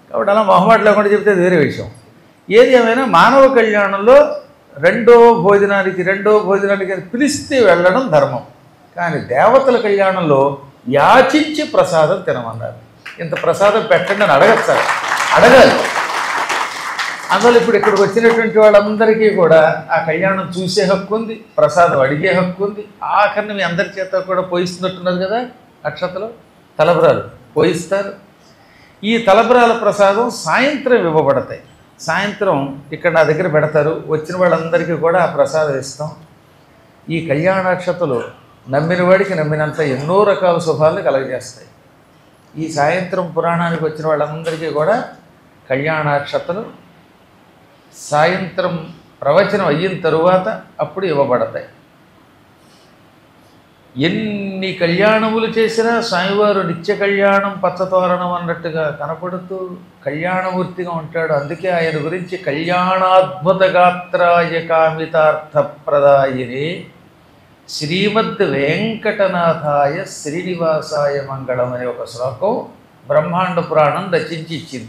కాబట్టి అలా మొహమాట లేకుండా చెప్తే అది వేరే విషయం ఏది ఏమైనా మానవ కళ్యాణంలో రెండో భోజనానికి రెండో భోజనానికి అని పిలిస్తే వెళ్ళడం ధర్మం కానీ దేవతల కళ్యాణంలో యాచించి ప్రసాదం తినమన్నారు ఇంత ప్రసాదం పెట్టండి అని అడగచ్చు అడగాలి అందువల్ల ఇప్పుడు ఇక్కడికి వచ్చినటువంటి వాళ్ళందరికీ కూడా ఆ కళ్యాణం చూసే హక్కు ఉంది ప్రసాదం అడిగే హక్కు ఉంది ఆఖరిని మీ అందరి చేత కూడా పోయిస్తున్నట్టున్నారు కదా అక్షతలు తలబరాలు పోయిస్తారు ఈ తలబరాల ప్రసాదం సాయంత్రం ఇవ్వబడతాయి సాయంత్రం ఇక్కడ నా దగ్గర పెడతారు వచ్చిన వాళ్ళందరికీ కూడా ఆ ప్రసాదం ఇస్తాం ఈ కళ్యాణాక్షతలు నమ్మిన వాడికి నమ్మినంత ఎన్నో రకాల శుభాలను కలగజేస్తాయి ఈ సాయంత్రం పురాణానికి వచ్చిన వాళ్ళందరికీ కూడా కళ్యాణాక్షతలు సాయంత్రం ప్రవచనం అయిన తరువాత అప్పుడు ఇవ్వబడతాయి ఎన్ని కళ్యాణములు చేసినా స్వామివారు నిత్య కళ్యాణం పచ్చతోరణం అన్నట్టుగా కనపడుతూ కళ్యాణమూర్తిగా ఉంటాడు అందుకే ఆయన గురించి కళ్యాణాద్భుత గాత్రాయ కామితార్థప్రదాయిని శ్రీమద్ వెంకటనాథాయ శ్రీనివాసాయ మంగళం అనే ఒక శ్లోకం బ్రహ్మాండ పురాణం రచించి ఇచ్చింది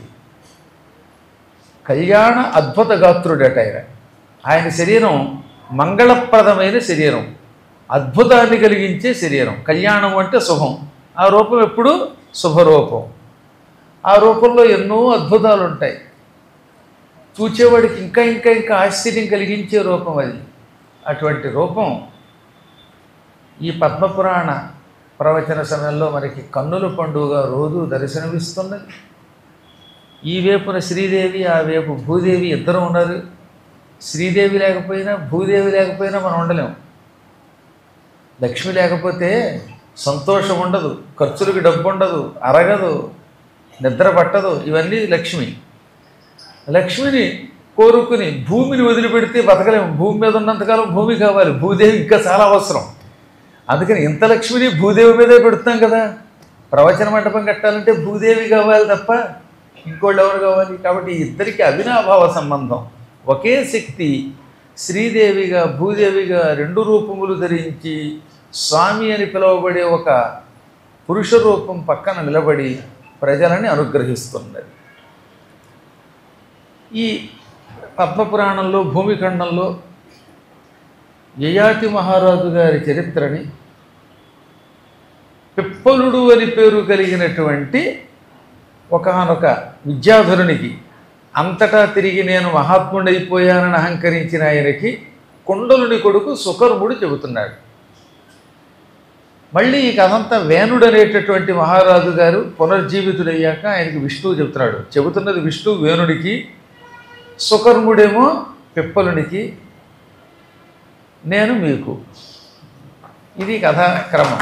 కళ్యాణ అద్భుత గాత్రుడట ఆయన ఆయన శరీరం మంగళప్రదమైన శరీరం అద్భుతాన్ని కలిగించే శరీరం కళ్యాణం అంటే శుభం ఆ రూపం ఎప్పుడు శుభరూపం ఆ రూపంలో ఎన్నో అద్భుతాలు ఉంటాయి చూచేవాడికి ఇంకా ఇంకా ఇంకా ఆశ్చర్యం కలిగించే రూపం అది అటువంటి రూపం ఈ పద్మపురాణ ప్రవచన సమయంలో మనకి కన్నుల పండుగ రోజు దర్శనమిస్తున్నది ఈ వేపున శ్రీదేవి ఆ వేపు భూదేవి ఇద్దరు ఉన్నారు శ్రీదేవి లేకపోయినా భూదేవి లేకపోయినా మనం ఉండలేం లక్ష్మి లేకపోతే సంతోషం ఉండదు ఖర్చులకి డబ్బు ఉండదు అరగదు నిద్ర పట్టదు ఇవన్నీ లక్ష్మి లక్ష్మిని కోరుకుని భూమిని వదిలిపెడితే బతకలేము భూమి మీద ఉన్నంతకాలం భూమి కావాలి భూదేవి ఇంకా చాలా అవసరం అందుకని ఇంత లక్ష్మిని భూదేవి మీదే పెడుతున్నాం కదా ప్రవచన మండపం కట్టాలంటే భూదేవి కావాలి తప్ప ఇంకోళ్ళు ఎవరు కావాలి కాబట్టి ఈ ఇద్దరికి అవినాభావ సంబంధం ఒకే శక్తి శ్రీదేవిగా భూదేవిగా రెండు రూపములు ధరించి స్వామి అని పిలువబడే ఒక పురుష రూపం పక్కన నిలబడి ప్రజలని అనుగ్రహిస్తున్నది ఈ పద్మపురాణంలో భూమిఖండంలో యయాతి మహారాజు గారి చరిత్రని పిప్పలుడు అని పేరు కలిగినటువంటి ఒకనొక విద్యాధరునికి అంతటా తిరిగి నేను మహాత్ముడైపోయానని అహంకరించిన ఆయనకి కుండలుని కొడుకు సుకర్ముడు చెబుతున్నాడు మళ్ళీ ఈ కథంతా వేణుడు అనేటటువంటి మహారాజు గారు పునర్జీవితుడయ్యాక ఆయనకి విష్ణువు చెబుతున్నాడు చెబుతున్నది విష్ణు వేణుడికి సుకర్ముడేమో పిప్పలునికి నేను మీకు ఇది కథ క్రమం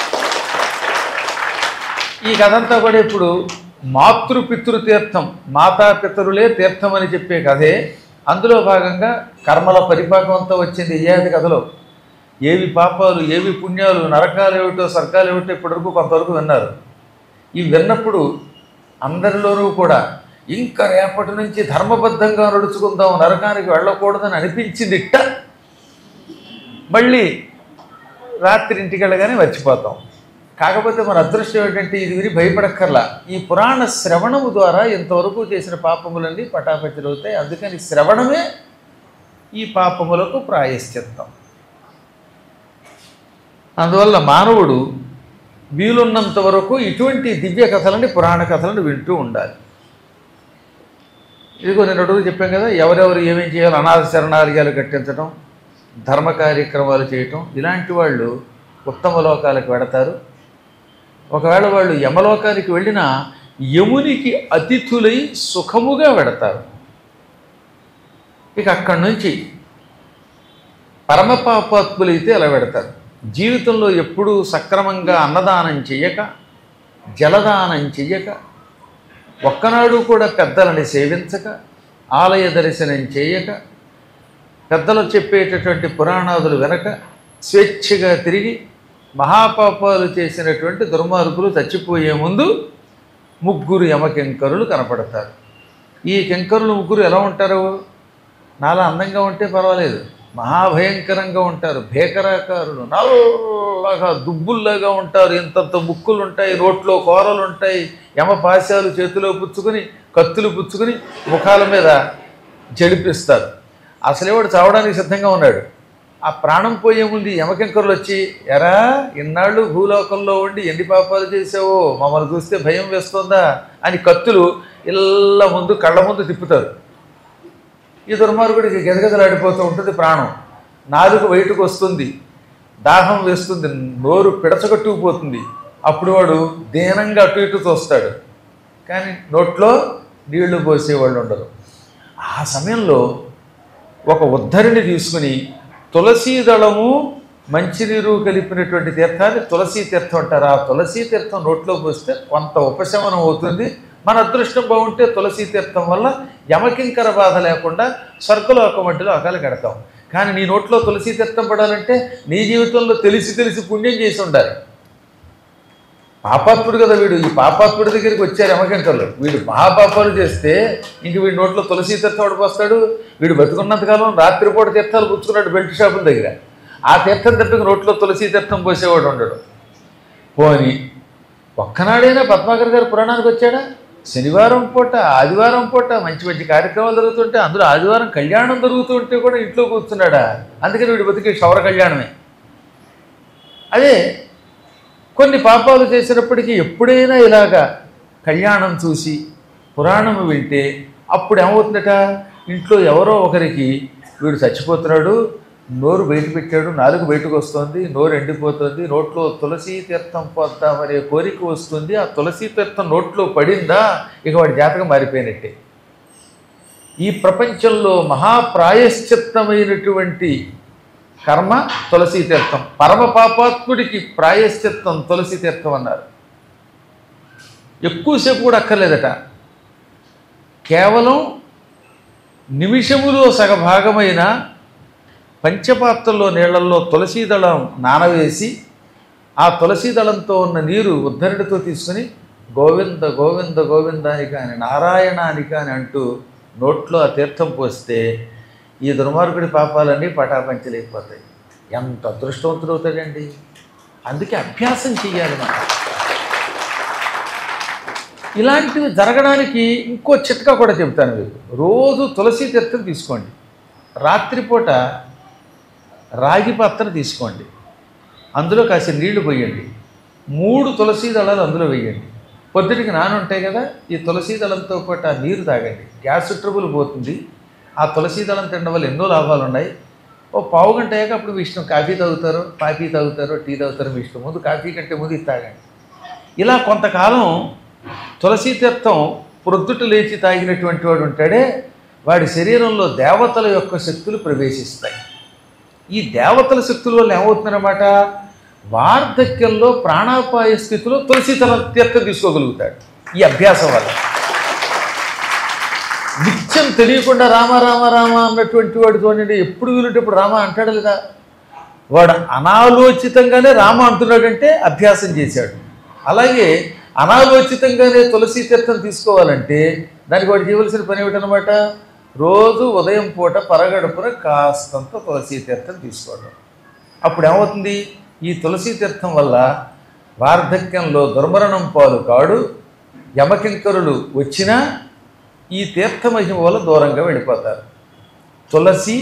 ఈ కథంతా కూడా ఇప్పుడు మాతృపితృ తీర్థం మాతాపితరులే తీర్థం అని చెప్పే కథే అందులో భాగంగా కర్మల పరిపాకం అంతా వచ్చింది ఇయ్యాది కథలో ఏవి పాపాలు ఏవి పుణ్యాలు నరకాలు ఏమిటో స్వర్గాలు ఏమిటో ఇప్పటివరకు కొంతవరకు విన్నారు ఇవి విన్నప్పుడు అందరిలోనూ కూడా ఇంకా రేపటి నుంచి ధర్మబద్ధంగా నడుచుకుందాం నరకానికి వెళ్ళకూడదని అనిపించింది ఇట్ట మళ్ళీ రాత్రి ఇంటికి వెళ్ళగానే మర్చిపోతాం కాకపోతే మన అదృష్టం ఏంటంటే ఇది విని భయపడక్కర్లా ఈ పురాణ శ్రవణము ద్వారా ఇంతవరకు చేసిన పాపములన్నీ పటాపంచలవుతాయి అందుకని శ్రవణమే ఈ పాపములకు ప్రాయశ్చిత్తం అందువల్ల మానవుడు వీలున్నంత వరకు ఇటువంటి దివ్య కథలని పురాణ కథలను వింటూ ఉండాలి ఇదిగో నేను అడుగు చెప్పాం కదా ఎవరెవరు ఏమేం చేయాలి అనాథ శరణాలయాలు కట్టించడం ధర్మ కార్యక్రమాలు చేయటం ఇలాంటి వాళ్ళు ఉత్తమ లోకాలకు వెడతారు ఒకవేళ వాళ్ళు యమలోకానికి వెళ్ళినా యమునికి అతిథులై సుఖముగా వెడతారు ఇక అక్కడి నుంచి పరమపాపాత్ములైతే అలా పెడతారు జీవితంలో ఎప్పుడూ సక్రమంగా అన్నదానం చెయ్యక జలదానం చెయ్యక ఒక్కనాడు కూడా పెద్దలని సేవించక ఆలయ దర్శనం చేయక పెద్దలు చెప్పేటటువంటి పురాణాదులు వెనక స్వేచ్ఛగా తిరిగి మహాపాపాలు చేసినటువంటి దుర్మార్గులు చచ్చిపోయే ముందు ముగ్గురు యమకింకరులు కనపడతారు ఈ కింకరులు ముగ్గురు ఎలా ఉంటారు నాలా అందంగా ఉంటే పర్వాలేదు మహాభయంకరంగా ఉంటారు భీకరాకారులు నల్లగా దుబ్బుల్లాగా ఉంటారు ఇంతంత ముక్కులు ఉంటాయి రోట్లో కూరలు ఉంటాయి యమపాశాలు చేతిలో పుచ్చుకొని కత్తులు పుచ్చుకొని ముఖాల మీద జడిపిస్తారు అసలేవాడు చావడానికి సిద్ధంగా ఉన్నాడు ఆ ప్రాణం పోయే ముందు ఈ యమకింకరులు వచ్చి ఎరా ఇన్నాళ్ళు భూలోకంలో ఉండి ఎన్ని పాపాలు చేసావో మమ్మల్ని చూస్తే భయం వేస్తుందా అని కత్తులు ఇళ్ళ ముందు కళ్ళ ముందు తిప్పుతారు ఈ దుర్మార్గుడికి గెదగెదలాడిపోతూ ఉంటుంది ప్రాణం నాలుగు బయటకు వస్తుంది దాహం వేస్తుంది నోరు పిడచగట్టుకుపోతుంది అప్పుడు వాడు దీనంగా అటు ఇటు చూస్తాడు కానీ నోట్లో నీళ్లు పోసేవాళ్ళు ఉండరు ఆ సమయంలో ఒక ఉద్ధరిని తీసుకుని తులసీ దళము మంచినీరు కలిపినటువంటి తీర్థాన్ని తులసీ తీర్థం అంటారు ఆ తులసీ తీర్థం నోట్లో పోస్తే కొంత ఉపశమనం అవుతుంది మన అదృష్టం బాగుంటే తులసీ తీర్థం వల్ల యమకింకర బాధ లేకుండా స్వర్గలోక మట్టిలో అకాలు కడతాం కానీ నీ నోట్లో తులసీ తీర్థం పడాలంటే నీ జీవితంలో తెలిసి తెలిసి పుణ్యం చేసి ఉండాలి పాపాత్ముడు కదా వీడు ఈ పాపాత్ముడి దగ్గరికి వచ్చారు యమకింకర్లు వీడు మహాపాపాలు చేస్తే ఇంక వీడి నోట్లో తులసీ తీర్థం పడిపోస్తాడు వీడు బతుకున్నంతకాలం రాత్రిపూట తీర్థాలు పుచ్చుకున్నాడు బెల్ట్ షాపుల దగ్గర ఆ తీర్థం తప్పిక నోట్లో తులసీ తీర్థం పోసేవాడు ఉండడు పోని ఒక్కనాడైనా పద్మాకర్ గారు పురాణానికి వచ్చాడా శనివారం పూట ఆదివారం పూట మంచి మంచి కార్యక్రమాలు జరుగుతుంటే అందులో ఆదివారం కళ్యాణం జరుగుతుంటే కూడా ఇంట్లో కూర్చున్నాడా అందుకని వీడి బతికి క్షౌర కళ్యాణమే అదే కొన్ని పాపాలు చేసినప్పటికీ ఎప్పుడైనా ఇలాగా కళ్యాణం చూసి పురాణం వింటే అప్పుడు ఏమవుతుందట ఇంట్లో ఎవరో ఒకరికి వీడు చచ్చిపోతున్నాడు నోరు బయట పెట్టాడు నాలుగు బయటకు వస్తుంది నోరు ఎండిపోతుంది నోట్లో తులసీ తీర్థం పోద్దామనే కోరిక వస్తుంది ఆ తులసీ తీర్థం నోట్లో పడిందా ఇక వాడి జాతకం మారిపోయినట్టే ఈ ప్రపంచంలో మహాప్రాయశ్చిత్తమైనటువంటి కర్మ తులసీ తీర్థం పరమ పాపాత్ముడికి ప్రాయశ్చిత్తం తులసీ తీర్థం అన్నారు ఎక్కువసేపు కూడా అక్కర్లేదట కేవలం నిమిషములో సగభాగమైన పంచపాత్రలో నీళ్లలో తులసీ దళం నానవేసి ఆ తులసీ దళంతో ఉన్న నీరు ఉద్ధరణితో తీసుకుని గోవింద గోవింద గోవింద అని కానీ నారాయణ అని కానీ అంటూ నోట్లో ఆ తీర్థం పోస్తే ఈ దుర్మార్గుడి పాపాలన్నీ పటాపంచలేకపోతాయి ఎంత అదృష్టవంతుడు అవుతాడండి అందుకే అభ్యాసం చెయ్యాలి మనం ఇలాంటివి జరగడానికి ఇంకో చిట్కా కూడా చెప్తాను మీకు రోజు తులసి తీర్థం తీసుకోండి రాత్రిపూట రాగి పాత్ర తీసుకోండి అందులో కాసి నీళ్లు పోయండి మూడు తులసీ దళాలు అందులో వేయండి పొద్దుటికి నాన ఉంటాయి కదా ఈ తులసీ దళంతో పాటు ఆ నీరు తాగండి గ్యాస్ ట్రబుల్ పోతుంది ఆ తులసీ దళం తినడం వల్ల ఎన్నో లాభాలు ఉన్నాయి ఓ పావు గంట అయ్యాక అప్పుడు మీ ఇష్టం కాఫీ తాగుతారో కాఫీ తాగుతారో టీ తాగుతారో మీ ఇష్టం ముందు కాఫీ కంటే ముందు ఇది తాగండి ఇలా కొంతకాలం తులసీ తీర్థం ప్రొద్దుట లేచి తాగినటువంటి వాడు ఉంటాడే వాడి శరీరంలో దేవతల యొక్క శక్తులు ప్రవేశిస్తాయి ఈ దేవతల శక్తుల వల్ల ఏమవుతుందన్నమాట వార్ధక్యంలో ప్రాణాపాయ స్థితిలో తులసి తల తీర్థం తీసుకోగలుగుతాడు ఈ అభ్యాసం వల్ల నిత్యం తెలియకుండా రామ రామ రామ అన్నటువంటి వాడు చూడండి ఎప్పుడు వీలుంటప్పుడు రామ అంటాడు లేదా వాడు అనాలోచితంగానే రామ అంటున్నాడంటే అభ్యాసం చేశాడు అలాగే అనాలోచితంగానే తులసి తీర్థం తీసుకోవాలంటే దానికి వాడు చేయవలసిన పని ఏమిటనమాట రోజు ఉదయం పూట పరగడుపున కాస్తంత తులసి తీర్థం తీసుకోవడం అప్పుడు ఏమవుతుంది ఈ తులసి తీర్థం వల్ల వార్ధక్యంలో దుర్మరణం పాలు కాడు యమకింకరులు వచ్చినా ఈ తీర్థమహిమ వల్ల దూరంగా వెళ్ళిపోతారు తులసి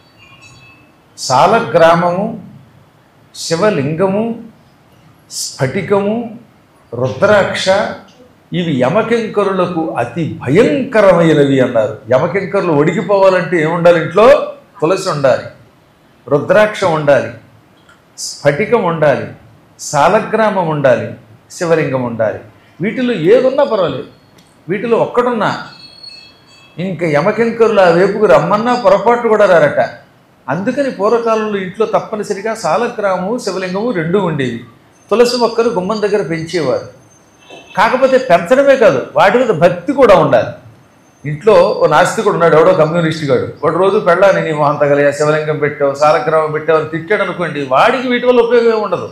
సాలగ్రామము శివలింగము స్ఫటికము రుద్రాక్ష ఇవి యమకింకరులకు అతి భయంకరమైనవి అన్నారు యమకింకరులు ఒడిగిపోవాలంటే ఏముండాలి ఇంట్లో తులసి ఉండాలి రుద్రాక్ష ఉండాలి స్ఫటికం ఉండాలి సాలగ్రామం ఉండాలి శివలింగం ఉండాలి వీటిలో ఏదున్నా పర్వాలేదు వీటిలో ఒక్కడున్నా ఇంకా యమకింకరులు ఆ వేపుకు రమ్మన్నా పొరపాటు కూడా రారట అందుకని పూర్వకాలంలో ఇంట్లో తప్పనిసరిగా సాలగ్రామము శివలింగము రెండూ ఉండేవి తులసి మొక్కలు గుమ్మం దగ్గర పెంచేవారు కాకపోతే పెంచడమే కాదు వాటి మీద భక్తి కూడా ఉండాలి ఇంట్లో ఓ నాస్తికుడు ఉన్నాడు ఎవడో కమ్యూనిస్ట్ గాడు వాడు రోజు పెళ్ళాని నీ మొహం తగలే శివలింగం పెట్టావు సాలగ్రామం పెట్టావు అని తిట్టాడు అనుకోండి వాడికి వీటి వల్ల ఉపయోగం ఏమి ఉండదు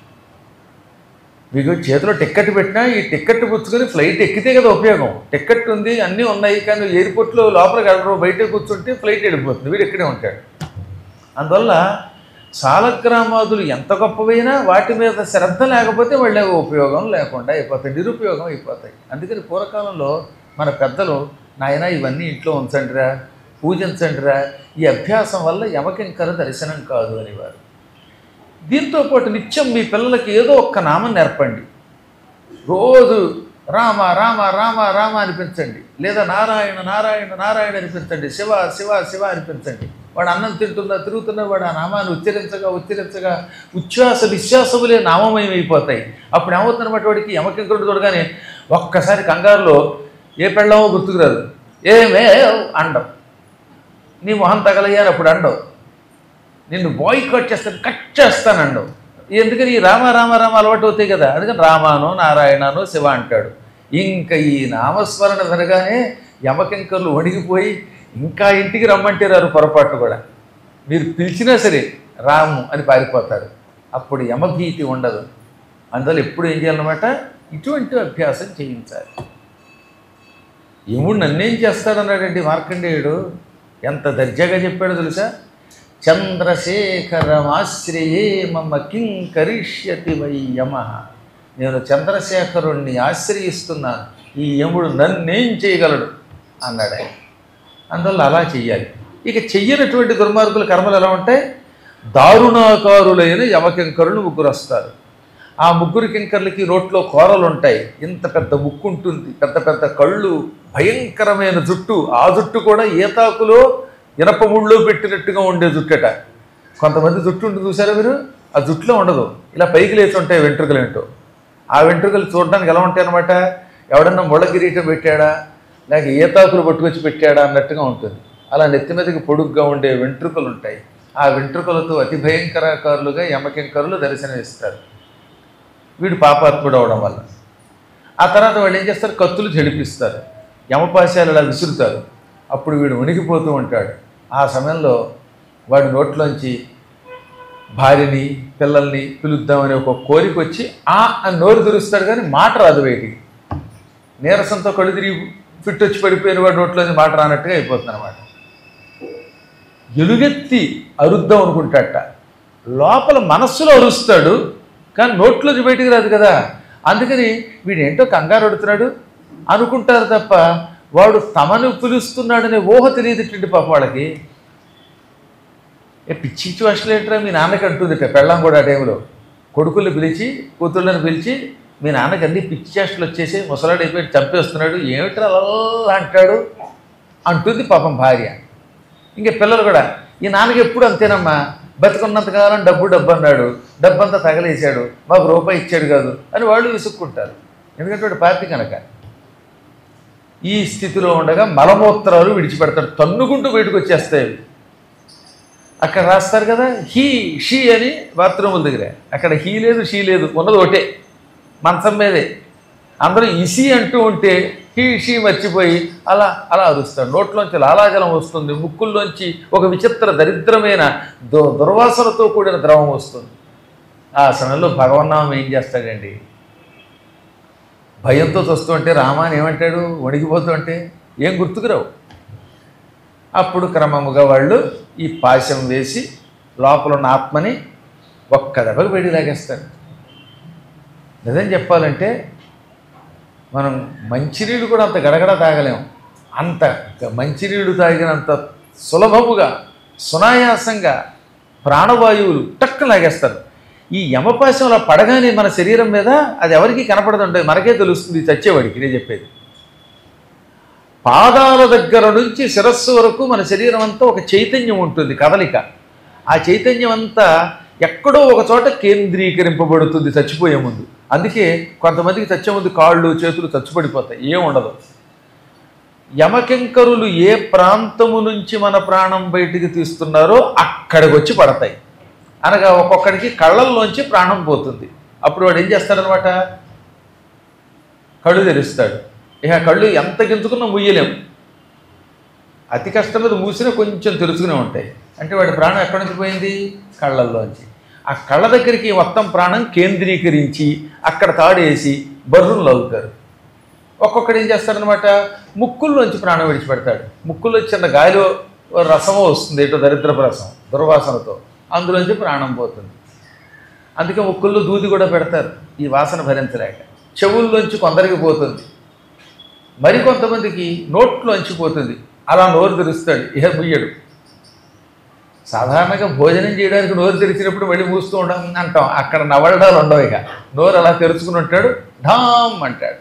మీకు చేతిలో టిక్కెట్ పెట్టినా ఈ టిక్కెట్ పుచ్చుకొని ఫ్లైట్ ఎక్కితే కదా ఉపయోగం టిక్కెట్ ఉంది అన్నీ ఉన్నాయి కానీ ఎయిర్పోర్ట్లో లోపలికి వెళ్ళరు బయట కూర్చుంటే ఫ్లైట్ వెళ్ళిపోతుంది వీడు ఇక్కడే ఉంటాడు అందువల్ల సాలగ్రామాదులు ఎంత గొప్పవైనా వాటి మీద శ్రద్ధ లేకపోతే వాళ్ళ ఉపయోగం లేకుండా అయిపోతాయి నిరుపయోగం అయిపోతాయి అందుకని పూర్వకాలంలో మన పెద్దలు నాయన ఇవన్నీ ఇంట్లో ఉంచండిరా పూజించండిరా ఈ అభ్యాసం వల్ల యమకింకర దర్శనం కాదు అనేవారు దీంతో పాటు నిత్యం మీ పిల్లలకి ఏదో ఒక్క నామం నేర్పండి రోజు రామ రామ రామ రామ అనిపించండి లేదా నారాయణ నారాయణ నారాయణ అనిపించండి శివ శివ శివ అనిపించండి వాడు అన్నం తింటున్నా తిరుగుతున్నా వాడు ఆ నామాన్ని ఉచ్చరించగా ఉచ్చరించగా ఉచ్ఛ్వాస విశ్వాసములే నామమయం అయిపోతాయి అప్పుడు ఏమవుతుందన్నమాట వాడికి యమకింకరుడు చూడగానే ఒక్కసారి కంగారులో ఏ పెళ్ళమో గుర్తుకురాదు ఏమే అండం నీ మొహం తగలయ్యారు అప్పుడు అండవు నిన్ను బాయ్ కట్ చేస్తాను కట్ చేస్తానండు ఎందుకని ఈ రామ రామ రామ అలవాటు అవుతాయి కదా అందుకని రామానో నారాయణనో శివ అంటాడు ఇంకా ఈ నామస్మరణ వినగానే యమకింకర్లు వణిగిపోయి ఇంకా ఇంటికి రమ్మంటే రారు పొరపాటు కూడా మీరు పిలిచినా సరే రాము అని పారిపోతారు అప్పుడు యమభీతి ఉండదు అందువల్ల ఎప్పుడు ఏం చేయాలన్నమాట ఇటువంటి అభ్యాసం చేయించాలి యముడు నన్నేం చేస్తాడన్నాడండి మార్కండేయుడు ఎంత దర్జాగా చెప్పాడో తెలుసా చంద్రశేఖరమాశ్రయే మమ కిం కరిష్యతి వై యమ నేను చంద్రశేఖరుణ్ణి ఆశ్రయిస్తున్నాను ఈ యముడు నన్నేం చేయగలడు అన్నాడు ఆయన అందువల్ల అలా చెయ్యాలి ఇక చెయ్యనటువంటి దుర్మార్గుల కర్మలు ఎలా ఉంటాయి దారుణాకారులైన యమకింకరులు ముగ్గురు వస్తారు ఆ ముగ్గురు కింకర్లకి రోట్లో కూరలు ఉంటాయి ఇంత పెద్ద ముక్కు ఉంటుంది పెద్ద పెద్ద కళ్ళు భయంకరమైన జుట్టు ఆ జుట్టు కూడా ఏతాకులో ఇనప ముళ్ళో పెట్టినట్టుగా ఉండే జుట్టట కొంతమంది జుట్టు ఉంటుంది చూసారా మీరు ఆ జుట్టులో ఉండదు ఇలా పైకి లేచి ఉంటాయి వెంట్రుకలు ఏంటో ఆ వెంట్రుకలు చూడడానికి ఎలా ఉంటాయి అనమాట ఎవడన్నా ముళ్ళ కిరీటం పెట్టాడా లేక ఏతాకులు పట్టుకొచ్చి పెట్టాడా అన్నట్టుగా ఉంటుంది అలా నెత్తి మీదకి పొడుగ్గా ఉండే వెంట్రుకలు ఉంటాయి ఆ వెంట్రుకలతో అతి భయంకరకారులుగా యమకింకరులు దర్శనమిస్తారు వీడు పాపాత్ముడు అవడం వల్ల ఆ తర్వాత వాళ్ళు ఏం చేస్తారు కత్తులు చెడిపిస్తారు యమపాశాలు అలా విసురుతారు అప్పుడు వీడు వణికిపోతూ ఉంటాడు ఆ సమయంలో వాడి నోట్లోంచి భార్యని పిల్లల్ని పిలుద్దామని ఒక కోరిక వచ్చి ఆ అని నోరు తెరుస్తాడు కానీ మాట రాదు బయటికి నీరసంతో కళ్ళు తిరిగి ఫిట్ వచ్చి పడిపోయిన వాడి నోట్లోంచి మాట రానట్టుగా అయిపోతుంది అనమాట ఎలుగెత్తి అరుద్దాం అనుకుంటాట లోపల మనస్సులో అరుస్తాడు కానీ నోట్లోంచి బయటికి రాదు కదా అందుకని వీడేంటో కంగారు అడుగుతున్నాడు అనుకుంటారు తప్ప వాడు తమను పిలుస్తున్నాడనే ఊహ తెలియదుటండి పాప వాళ్ళకి ఏ పిచ్చి చూసలు ఏంట్రా మీ నాన్నకి అంటుందిట పెళ్ళాం కూడా ఆ టైంలో కొడుకుల్ని పిలిచి కూతుళ్ళని పిలిచి మీ నాన్నకి అన్ని పిచ్చి చేష్టలు వచ్చేసి ముసలాడు అయిపోయి చంపేస్తున్నాడు ఏమిట్రా అలా అంటాడు అంటుంది పాపం భార్య ఇంకా పిల్లలు కూడా ఈ నాన్నకి ఎప్పుడు అంతేనమ్మా బతికున్నంతకాలం డబ్బు డబ్బు అన్నాడు డబ్బంతా తగలేశాడు మాకు రూపాయి ఇచ్చాడు కాదు అని వాళ్ళు విసుక్కుంటారు ఎందుకంటే వాడు పార్టీ కనుక ఈ స్థితిలో ఉండగా మలమూత్రాలు విడిచిపెడతాడు తన్నుకుంటూ బయటకు వచ్చేస్తాయి అవి. అక్కడ రాస్తారు కదా హీ షీ అని బాత్రూముల దగ్గర అక్కడ హీ లేదు షీ లేదు ఉన్నది ఒకటే మంచం మీదే అందరూ ఇసి అంటూ ఉంటే హీ షీ మర్చిపోయి అలా అలా అరుస్తాడు నోట్లోంచి లాలాజలం వస్తుంది ముక్కుల్లోంచి ఒక విచిత్ర దరిద్రమైన దు దుర్వాసనతో కూడిన ద్రవం వస్తుంది ఆ సమయంలో భగవన్నామం ఏం చేస్తాడండి భయంతో చూస్తుంటే రామాని ఏమంటాడు వణికిపోతుంటే ఏం గుర్తుకురావు అప్పుడు క్రమముగా వాళ్ళు ఈ పాశం వేసి లోపల ఉన్న ఆత్మని ఒక్క దెబ్బకు బయటికి లాగేస్తారు నిజం చెప్పాలంటే మనం మంచినీళ్ళు కూడా అంత గడగడ తాగలేం అంత మంచినీళ్ళు తాగినంత సులభముగా సునాయాసంగా ప్రాణవాయువులు టక్కు లాగేస్తారు ఈ యమపాశంలో పడగానే మన శరీరం మీద అది ఎవరికి కనపడదంటే మనకే తెలుస్తుంది చచ్చేవాడికి నేను చెప్పేది పాదాల దగ్గర నుంచి శిరస్సు వరకు మన శరీరం అంతా ఒక చైతన్యం ఉంటుంది కదలిక ఆ చైతన్యం అంతా ఎక్కడో ఒక చోట కేంద్రీకరింపబడుతుంది చచ్చిపోయే ముందు అందుకే కొంతమందికి చచ్చే ముందు కాళ్ళు చేతులు చచ్చిపడిపోతాయి ఏం ఉండదు యమకింకరులు ఏ ప్రాంతము నుంచి మన ప్రాణం బయటికి తీస్తున్నారో అక్కడికి వచ్చి పడతాయి అనగా ఒక్కొక్కడికి కళ్ళల్లోంచి ప్రాణం పోతుంది అప్పుడు వాడు ఏం చేస్తాడనమాట కళ్ళు తెరుస్తాడు ఇక కళ్ళు ఎంత గింజుకున్నా ముయ్యలేము అతి కష్టం మీద మూసినా కొంచెం తెరుచుకునే ఉంటాయి అంటే వాడి ప్రాణం ఎక్కడి నుంచి పోయింది కళ్ళల్లోంచి ఆ కళ్ళ దగ్గరికి మొత్తం ప్రాణం కేంద్రీకరించి అక్కడ తాడేసి బర్రును లవుతారు ఒక్కొక్కడు ఏం చేస్తాడనమాట ముక్కుల్లోంచి ప్రాణం విడిచిపెడతాడు ముక్కుల్లో చిన్న గాలిలో రసమో వస్తుంది ఏటో దరిద్రపు రసం దుర్వాసనతో అందులోంచి ప్రాణం పోతుంది అందుకే ముక్కుల్లో దూది కూడా పెడతారు ఈ వాసన భరించలేక చెవుల్లోంచి కొందరికి పోతుంది మరి కొంతమందికి నోట్లోంచి పోతుంది అలా నోరు తెరుస్తాడు ఇహ ముయ్యడు సాధారణంగా భోజనం చేయడానికి నోరు తెరిచినప్పుడు మళ్ళీ మూస్తూ ఉండం అంటాం అక్కడ నవలడాలు ఉండవు ఇక నోరు అలా తెరుచుకుని ఉంటాడు ఢామ్ అంటాడు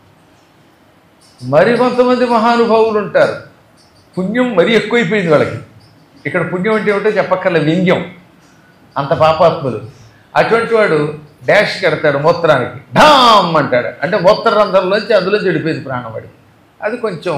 మరి కొంతమంది మహానుభావులు ఉంటారు పుణ్యం మరీ ఎక్కువైపోయింది వాళ్ళకి ఇక్కడ పుణ్యం అంటే ఏమిటో చెప్పక్కర్లే వ్యంగ్యం అంత పాపాత్ములు అటువంటి వాడు డాష్ కడతాడు మూత్రానికి ఢామ్ అంటాడు అంటే మూత్ర రంధ్రంలోంచి అందులో చెడిపోయింది ప్రాణం వాడికి అది కొంచెం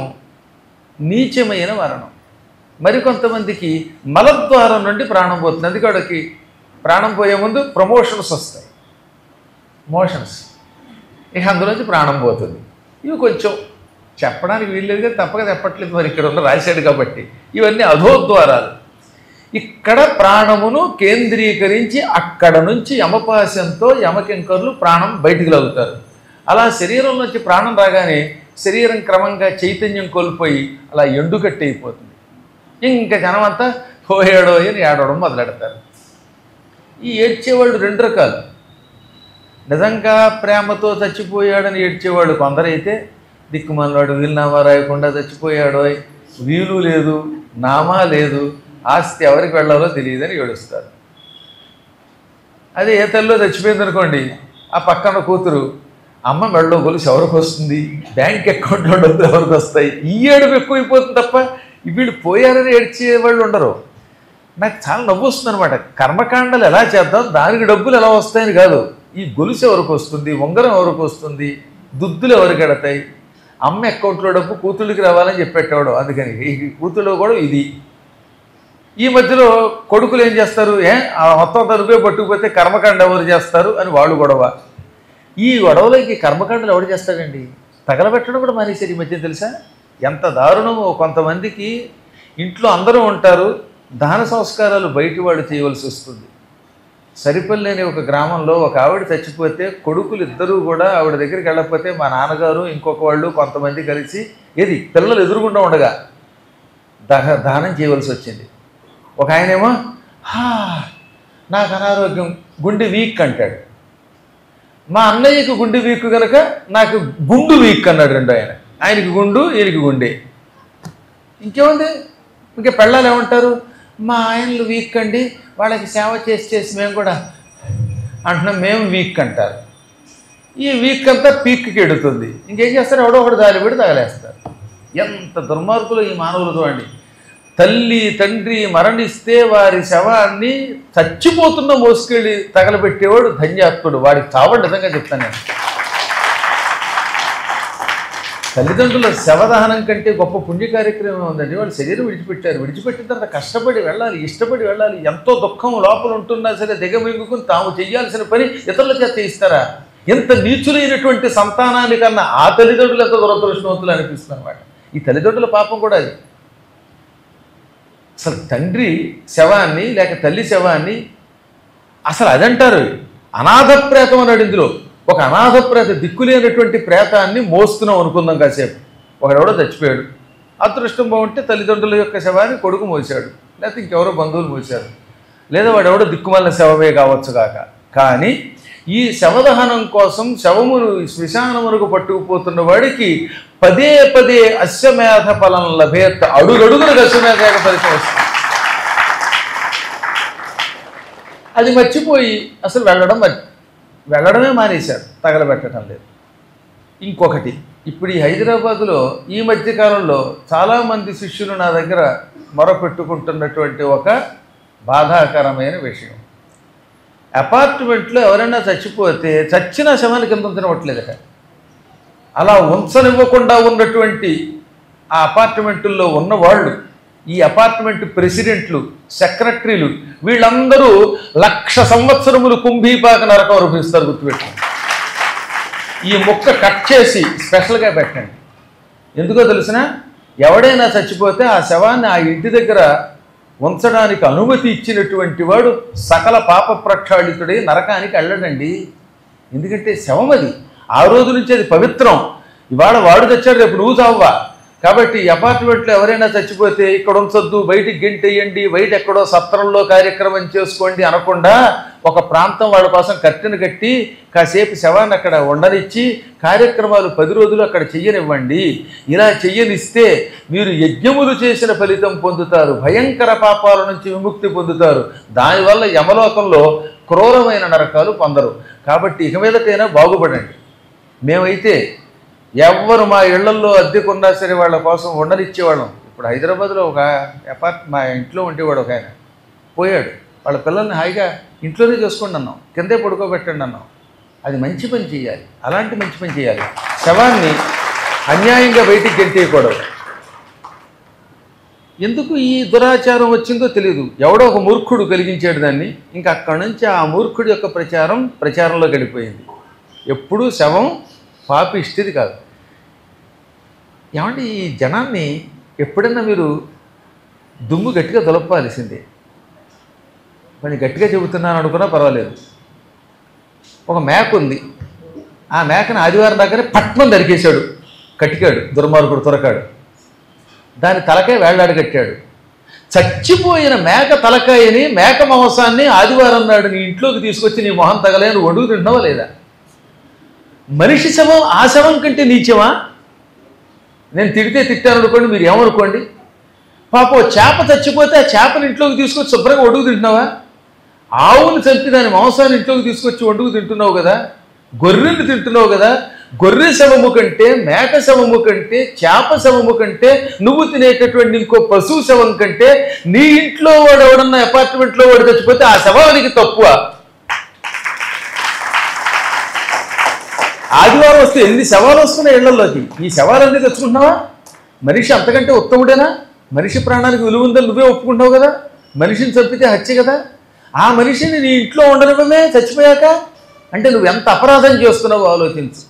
నీచమైన మరణం మరికొంతమందికి మలద్వారం నుండి ప్రాణం పోతుంది అందుకే వాడికి ప్రాణం పోయే ముందు ప్రమోషన్స్ వస్తాయి మోషన్స్ ఇక అందులోంచి ప్రాణం పోతుంది ఇవి కొంచెం చెప్పడానికి వీల్లేదు కానీ తప్పక చెప్పట్లేదు మరి ఇక్కడ ఉన్న రాశాడు కాబట్టి ఇవన్నీ అధోద్వారాలు ఇక్కడ ప్రాణమును కేంద్రీకరించి అక్కడ నుంచి యమపాశంతో యమకింకర్లు ప్రాణం బయటికి లాగుతారు అలా శరీరం నుంచి ప్రాణం రాగానే శరీరం క్రమంగా చైతన్యం కోల్పోయి అలా ఎండుకట్టి అయిపోతుంది ఇంకా జనం అంతా పోయాడో అని ఏడవడం మొదలెడతారు ఈ ఏడ్చేవాళ్ళు రెండు రకాలు నిజంగా ప్రేమతో చచ్చిపోయాడని ఏడ్చేవాళ్ళు కొందరైతే దిక్కుమన్నాడు వీలునామా రాయకుండా చచ్చిపోయాడో వీలు లేదు నామా లేదు ఆస్తి ఎవరికి వెళ్ళాలో తెలియదని ఏడుస్తారు అదే ఏ తల్లిలో చచ్చిపోయింది అనుకోండి ఆ పక్కన కూతురు అమ్మ మెడలో గొలుసు ఎవరికి వస్తుంది బ్యాంక్ అకౌంట్లో డబ్బులు ఎవరికి వస్తాయి ఈ ఏడుపు ఎక్కువైపోతుంది తప్ప వీళ్ళు పోయారని ఏడ్చే వాళ్ళు ఉండరు నాకు చాలా నవ్వు వస్తుంది అనమాట కర్మకాండలు ఎలా చేద్దాం దానికి డబ్బులు ఎలా వస్తాయని కాదు ఈ గొలుసు ఎవరికి వస్తుంది ఉంగరం ఎవరికి వస్తుంది దుద్దులు ఎవరికి ఎడతాయి అమ్మ అకౌంట్లో డబ్బు కూతుళ్ళకి రావాలని చెప్పేటవాడు అందుకని ఈ కూతుళ్ళు కూడా ఇది ఈ మధ్యలో కొడుకులు ఏం చేస్తారు ఏ ఆ మొత్తం తరుపే పట్టుకుపోతే కర్మకాండ ఎవరు చేస్తారు అని వాళ్ళు గొడవ ఈ గొడవలోకి కర్మకాండలు ఎవరు చేస్తాడండి తగలబెట్టడం కూడా మానేశారు ఈ మధ్య తెలుసా ఎంత దారుణమో కొంతమందికి ఇంట్లో అందరూ ఉంటారు దహన సంస్కారాలు బయటి వాడు చేయవలసి వస్తుంది సరిపల్లేని ఒక గ్రామంలో ఒక ఆవిడ చచ్చిపోతే కొడుకులు ఇద్దరూ కూడా ఆవిడ దగ్గరికి వెళ్ళకపోతే మా నాన్నగారు ఇంకొక వాళ్ళు కొంతమంది కలిసి ఏది పిల్లలు ఎదురుగుండా ఉండగా దహ దహనం చేయవలసి వచ్చింది ఒక ఆయనేమో హా నాకు అనారోగ్యం గుండె వీక్ అంటాడు మా అన్నయ్యకు గుండె వీక్ కనుక నాకు గుండు వీక్ అన్నాడు రెండు ఆయన ఆయనకి గుండు ఈయనకి గుండె ఇంకేముంది ఇంకా పెళ్ళాలు ఏమంటారు మా ఆయనలు వీక్ అండి వాళ్ళకి సేవ చేసి చేసి మేము కూడా అంటున్నాం మేము వీక్ అంటారు ఈ వీక్ అంతా పీక్కి ఎడుతుంది ఇంకేం చేస్తారు ఎవడో ఒకటి దారి పెడి తగలేస్తారు ఎంత దుర్మార్గులు ఈ మానవులు చూడండి తల్లి తండ్రి మరణిస్తే వారి శవాన్ని చచ్చిపోతున్న మోసుకెళ్ళి తగలబెట్టేవాడు ధన్యాత్ముడు వాడికి చావండి నిజంగా చెప్తాను నేను తల్లిదండ్రుల శవదహనం కంటే గొప్ప పుణ్య కార్యక్రమం ఉందండి వాళ్ళు శరీరం విడిచిపెట్టారు విడిచిపెట్టిన తర్వాత కష్టపడి వెళ్ళాలి ఇష్టపడి వెళ్ళాలి ఎంతో దుఃఖం లోపల ఉంటున్నా సరే దిగమింగుకుని తాము చేయాల్సిన పని ఇతరుల చేత ఇస్తారా ఎంత నీచులైనటువంటి సంతానానికన్నా ఆ తల్లిదండ్రులు ఎంత దురదృష్టవంతులు అనిపిస్తుంది అనమాట ఈ తల్లిదండ్రుల పాపం కూడా అది అసలు తండ్రి శవాన్ని లేక తల్లి శవాన్ని అసలు అదంటారు అనాథ ప్రేతం అన్నాడు ఇందులో ఒక అనాథ ప్రేత దిక్కులేనటువంటి ప్రేతాన్ని మోస్తున్నాం అనుకుందాం కాసేపు ఒకడెవడో చచ్చిపోయాడు అదృష్టం బాగుంటే తల్లిదండ్రుల యొక్క శవాన్ని కొడుకు మోసాడు లేకపోతే ఇంకెవరో బంధువులు మోసారు లేదా వాడెవడో దిక్కుమాలిన శవమే కావచ్చు కాక కానీ ఈ శవదహనం కోసం శవమును శ్మశానమునకు పట్టుకుపోతున్న వాడికి పదే పదే అశ్వమేధ ఫలం లభేత్ అడుగడుగులకు అశ్వమేధ ఫలితం వస్తుంది అది మర్చిపోయి అసలు వెళ్ళడం మరి వెళ్ళడమే మానేశారు తగలబెట్టడం లేదు ఇంకొకటి ఇప్పుడు ఈ హైదరాబాదులో ఈ మధ్యకాలంలో చాలామంది శిష్యులు నా దగ్గర మొరపెట్టుకుంటున్నటువంటి ఒక బాధాకరమైన విషయం అపార్ట్మెంట్లో ఎవరైనా చచ్చిపోతే చచ్చిన శవాన్ని కింద ఉంచనివ్వట్లేదట అలా ఉంచనివ్వకుండా ఉన్నటువంటి ఆ అపార్ట్మెంటుల్లో ఉన్న వాళ్ళు ఈ అపార్ట్మెంట్ ప్రెసిడెంట్లు సెక్రటరీలు వీళ్ళందరూ లక్ష సంవత్సరములు కుంభీపాక నరకం అనుభవిస్తారు గుర్తుపెట్టుకోండి ఈ ముక్క కట్ చేసి స్పెషల్గా పెట్టండి ఎందుకో తెలిసిన ఎవడైనా చచ్చిపోతే ఆ శవాన్ని ఆ ఇంటి దగ్గర ఉంచడానికి అనుమతి ఇచ్చినటువంటి వాడు సకల పాప ప్రక్షాళితుడై నరకానికి వెళ్ళడండి ఎందుకంటే శవం అది ఆ రోజు నుంచి అది పవిత్రం ఇవాళ వాడు తెచ్చాడు రేపు నువ్వు చావా కాబట్టి ఈ అపార్ట్మెంట్లో ఎవరైనా చచ్చిపోతే ఇక్కడ ఉంచొద్దు బయటికి గెంటేయండి బయట ఎక్కడో సత్రంలో కార్యక్రమం చేసుకోండి అనకుండా ఒక ప్రాంతం వాళ్ళ కోసం కట్టెను కట్టి కాసేపు శవాన్ని అక్కడ ఉండనిచ్చి కార్యక్రమాలు పది రోజులు అక్కడ చెయ్యనివ్వండి ఇలా చెయ్యనిస్తే మీరు యజ్ఞములు చేసిన ఫలితం పొందుతారు భయంకర పాపాల నుంచి విముక్తి పొందుతారు దానివల్ల యమలోకంలో క్రూరమైన నరకాలు పొందరు కాబట్టి ఇక మీదటైనా బాగుపడండి మేమైతే ఎవ్వరు మా ఇళ్లల్లో అద్దెకున్నా సరే వాళ్ళ కోసం ఉండనిచ్చేవాళ్ళం ఇప్పుడు హైదరాబాద్లో ఒక అపార్ట్ మా ఇంట్లో ఉండేవాడు ఒక ఆయన పోయాడు వాళ్ళ పిల్లల్ని హాయిగా ఇంట్లోనే చేసుకోండి అన్నాం కిందే పడుకోబెట్టండి అన్నాం అది మంచి పని చేయాలి అలాంటి మంచి పని చేయాలి శవాన్ని అన్యాయంగా బయటికి గెంటేయకూడదు ఎందుకు ఈ దురాచారం వచ్చిందో తెలియదు ఎవడో ఒక మూర్ఖుడు కలిగించాడు దాన్ని ఇంకా అక్కడి నుంచి ఆ మూర్ఖుడి యొక్క ప్రచారం ప్రచారంలో గడిపోయింది ఎప్పుడూ శవం పాపిష్టిది కాదు ఏమంటే ఈ జనాన్ని ఎప్పుడన్నా మీరు దుమ్ము గట్టిగా దులపాల్సిందే కొంచెం గట్టిగా చెబుతున్నాను అనుకున్నా పర్వాలేదు ఒక మేక ఉంది ఆ మేకను ఆదివారం దగ్గర పట్నం దరికేశాడు కట్టికాడు దుర్మార్గుడు తురకాడు దాని తలకాయ వేళ్లాడు కట్టాడు చచ్చిపోయిన మేక తలకాయని మేక మాంసాన్ని ఆదివారం నాడు నీ ఇంట్లోకి తీసుకొచ్చి నీ మొహం తగలే నువ్వు వండుకు తింటున్నావా లేదా మనిషి శవం ఆ శవం కంటే నీచమా నేను తిడితే తిట్టాను అనుకోండి మీరు ఏమనుకోండి పాపం ఓ చేప చచ్చిపోతే ఆ చేపని ఇంట్లోకి తీసుకొచ్చి శుభ్రంగా వండుకు తింటున్నావా ఆవుని చంపి దాని మాంసాన్ని ఇంట్లోకి తీసుకొచ్చి వండుకు తింటున్నావు కదా గొర్రెలు తింటున్నావు కదా గొర్రె శవము కంటే మేక శవము కంటే చేప శవము కంటే నువ్వు తినేటటువంటి ఇంకో పశువు శవం కంటే నీ ఇంట్లో వాడు ఎవడన్నా అపార్ట్మెంట్లో వాడు చచ్చిపోతే ఆ శవానికి తక్కువ ఆదివారం వస్తే ఎన్ని శవాలు వస్తున్నాయి ఇళ్లలోకి ఈ శవాలన్నీ తెచ్చుకుంటున్నావా మనిషి అంతకంటే ఉత్తముడేనా మనిషి ప్రాణానికి విలువ ఉందని నువ్వే ఒప్పుకుంటావు కదా మనిషిని చంపితే హత్య కదా ఆ మనిషిని నీ ఇంట్లో ఉండనివ్వమే చచ్చిపోయాక అంటే నువ్వు ఎంత అపరాధం చేస్తున్నావో ఆలోచించు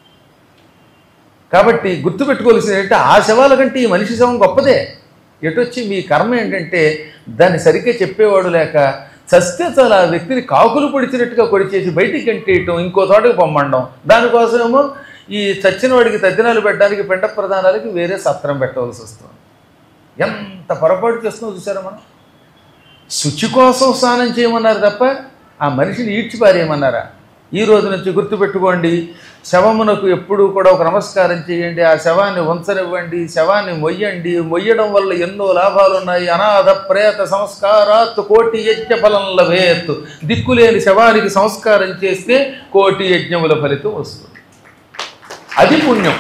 కాబట్టి గుర్తుపెట్టుకోవాల్సింది ఏంటంటే ఆ శవాల కంటే ఈ మనిషి శవం గొప్పదే ఎటొచ్చి మీ కర్మ ఏంటంటే దాన్ని సరిగ్గా చెప్పేవాడు లేక చస్తే చాలా ఆ వ్యక్తిని కాకులు పొడిచినట్టుగా కొడిచేసి బయటికి గంటేయటం ఇంకో చోటకి పొమ్మండం దానికోసమేమో ఈ చచ్చిన వాడికి తద్దినాలు పెట్టడానికి పెంట ప్రధానాలకి వేరే సత్రం పెట్టవలసి వస్తుంది ఎంత పొరపాటు చేస్తున్నావు చూసారా మనం శుచి కోసం స్నానం చేయమన్నారు తప్ప ఆ మనిషిని ఈడ్చిపారేయమన్నారా ఈ రోజు నుంచి గుర్తుపెట్టుకోండి శవమునకు ఎప్పుడూ కూడా ఒక నమస్కారం చేయండి ఆ శవాన్ని ఉంచనివ్వండి శవాన్ని మొయ్యండి మొయ్యడం వల్ల ఎన్నో లాభాలు ఉన్నాయి అనాథ ప్రేత సంస్కారాత్ కోటి యజ్ఞ ఫలం లభేత్ దిక్కులేని శవానికి సంస్కారం చేస్తే కోటి యజ్ఞముల ఫలితం వస్తుంది అది పుణ్యం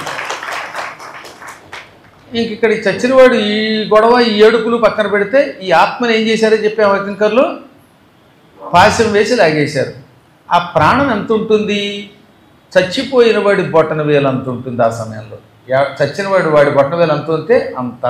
ఇంక ఇక్కడ ఈ చచ్చినవాడు ఈ గొడవ ఈ ఏడుపులు పక్కన పెడితే ఈ ఆత్మని ఏం చేశారో చెప్పాము కింకర్లు పాశం వేసి లాగేశారు ఆ ప్రాణం ఎంత ఉంటుంది చచ్చిపోయిన వాడి బొట్టన వేలు అంత ఉంటుంది ఆ సమయంలో యా- చచ్చిన వాడు వాడి బొట్టన వేలు అంత ఉంటే అంత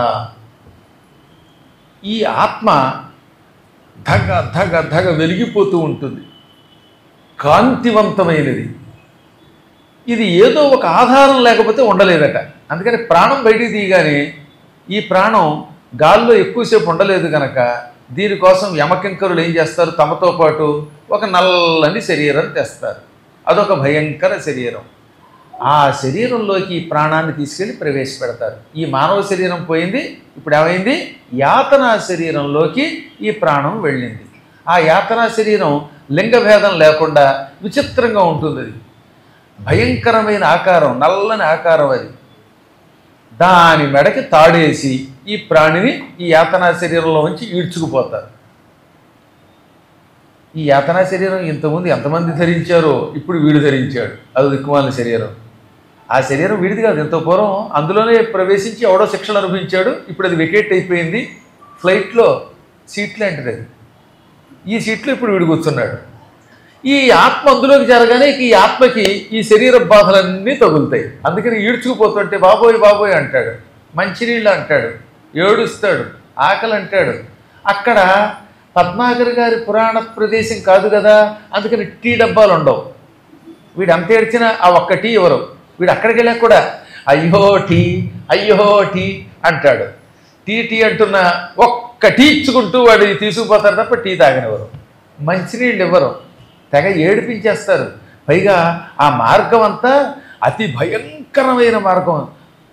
ఈ ఆత్మ ధగ ధగ ధగ వెలిగిపోతూ ఉంటుంది కాంతివంతమైనది ఇది ఏదో ఒక ఆధారం లేకపోతే ఉండలేదట అందుకని ప్రాణం బయటికి తీయగానే ఈ ప్రాణం గాల్లో ఎక్కువసేపు ఉండలేదు గనక దీనికోసం యమకింకరులు ఏం చేస్తారు తమతో పాటు ఒక నల్లని శరీరం తెస్తారు అదొక భయంకర శరీరం ఆ శరీరంలోకి ఈ ప్రాణాన్ని తీసుకెళ్ళి ప్రవేశపెడతారు ఈ మానవ శరీరం పోయింది ఇప్పుడు ఏమైంది యాతనా శరీరంలోకి ఈ ప్రాణం వెళ్ళింది ఆ యాతనా శరీరం లింగభేదం లేకుండా విచిత్రంగా ఉంటుంది అది భయంకరమైన ఆకారం నల్లని ఆకారం అది దాని మెడకి తాడేసి ఈ ప్రాణిని ఈ యాతనా శరీరంలో ఉంచి ఈడ్చుకుపోతారు ఈ యాతనా శరీరం ఇంతకుముందు ఎంతమంది ధరించారో ఇప్పుడు వీడు ధరించాడు అది దిక్కుమాలిన శరీరం ఆ శరీరం వీడిది కాదు ఎంతో పూర్వం అందులోనే ప్రవేశించి ఎవడో శిక్షణ అనుభవించాడు ఇప్పుడు అది వెకేట్ అయిపోయింది ఫ్లైట్లో సీట్ లాంటిది అది ఈ సీట్లో ఇప్పుడు వీడు కూర్చున్నాడు ఈ ఆత్మ అందులోకి జరగానే ఇక ఈ ఆత్మకి ఈ శరీర బాధలన్నీ తగులుతాయి అందుకని ఈడ్చుకుపోతుంటే బాబోయ్ బాబోయ్ అంటాడు మంచినీళ్ళు అంటాడు ఏడుస్తాడు ఆకలి అంటాడు అక్కడ పద్మాకర్ గారి పురాణ ప్రదేశం కాదు కదా అందుకని టీ డబ్బాలు ఉండవు వీడు అంత ఏడ్చినా ఆ ఒక్క టీ ఇవ్వరు వీడు అక్కడికి వెళ్ళాక కూడా అయ్యో టీ అయ్యో టీ అంటాడు టీ టీ అంటున్న ఒక్క టీ ఇచ్చుకుంటూ వాడు తీసుకుపోతారు తప్ప టీ తాగనివ్వరు మంచినీళ్ళు ఇవ్వరు తెగ ఏడిపించేస్తారు పైగా ఆ మార్గం అంతా అతి భయంకరమైన మార్గం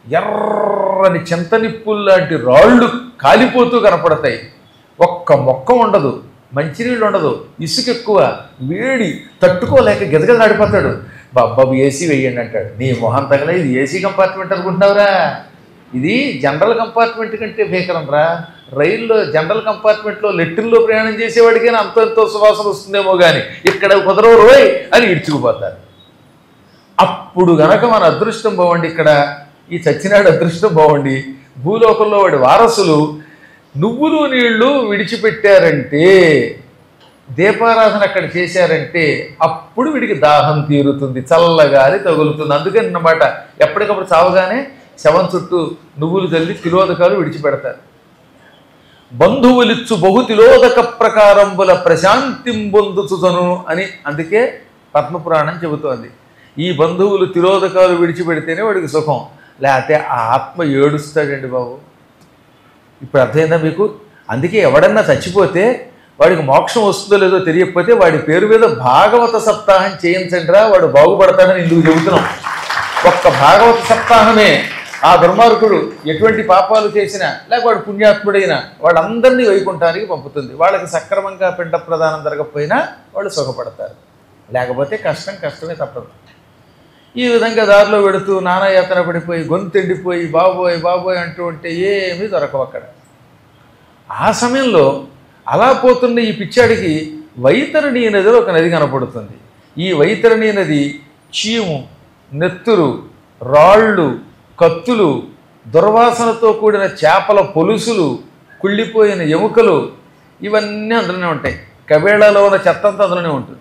ఎర్రని చింతనిప్పుల్లాంటి రాళ్ళు కాలిపోతూ కనపడతాయి ఒక్క మొక్క ఉండదు మంచినీళ్ళు ఉండదు ఇసుక ఎక్కువ వేడి తట్టుకోలేక గెదగదలాడిపోతాడు బాబాబు ఏసీ వేయండి అంటాడు నీ మొహం తగలే ఇది ఏసీ కంపార్ట్మెంట్ అనుకుంటున్నావురా ఇది జనరల్ కంపార్ట్మెంట్ కంటే భీకరం రా రైల్లో జనరల్ కంపార్ట్మెంట్లో లెట్టిల్లో ప్రయాణం చేసేవాడికైనా అంత ఎంతో సువాసన వస్తుందేమో కానీ ఇక్కడ కుదరవు రోయ్ అని ఇడ్చుకుపోతారు అప్పుడు గనక మన అదృష్టం బాగుండి ఇక్కడ ఈ చచ్చినాడు అదృష్టం బాగుండి భూలోకంలో వాడి వారసులు నువ్వులు నీళ్లు విడిచిపెట్టారంటే దీపారాధన అక్కడ చేశారంటే అప్పుడు వీడికి దాహం తీరుతుంది చల్లగాలి తగులుతుంది అందుకని అన్నమాట ఎప్పటికప్పుడు చావగానే శవం చుట్టూ నువ్వులు తల్లి తిలోదకాలు విడిచిపెడతారు బంధువులిచ్చు బహు తిలోదక ప్రకారంబుల ప్రశాంతిం పొందుచుతను అని అందుకే పద్మపురాణం చెబుతోంది ఈ బంధువులు తిలోదకాలు విడిచిపెడితేనే వాడికి సుఖం లేకపోతే ఆ ఆత్మ ఏడుస్తాడండి బాబు ఇప్పుడు అర్థమైందా మీకు అందుకే ఎవడన్నా చచ్చిపోతే వాడికి మోక్షం వస్తుందో లేదో తెలియకపోతే వాడి పేరు మీద భాగవత సప్తాహం చేయించండిరా వాడు బాగుపడతాడని ఇందుకు చెబుతున్నాం ఒక్క భాగవత సప్తాహమే ఆ దుర్మార్గుడు ఎటువంటి పాపాలు చేసినా లేక వాడు పుణ్యాత్ముడైనా వాళ్ళందరినీ వైకుంఠానికి పంపుతుంది వాళ్ళకి సక్రమంగా పిండ ప్రదానం జరగకపోయినా వాళ్ళు సుఖపడతారు లేకపోతే కష్టం కష్టమే తప్పదు ఈ విధంగా దారిలో పెడుతూ నానాయాతన పడిపోయి గొంతెండిపోయి బాబోయ్ బాబోయ్ అంటూ ఉంటే ఏమీ దొరకవు అక్కడ ఆ సమయంలో అలా పోతున్న ఈ పిచ్చాడికి వైతరణి నదిలో ఒక నది కనపడుతుంది ఈ వైతరణి నది చీము నెత్తురు రాళ్ళు కత్తులు దుర్వాసనతో కూడిన చేపల పొలుసులు కుళ్ళిపోయిన ఎముకలు ఇవన్నీ అందులోనే ఉంటాయి కబేళాలో ఉన్న చెత్త అంతా అందులోనే ఉంటుంది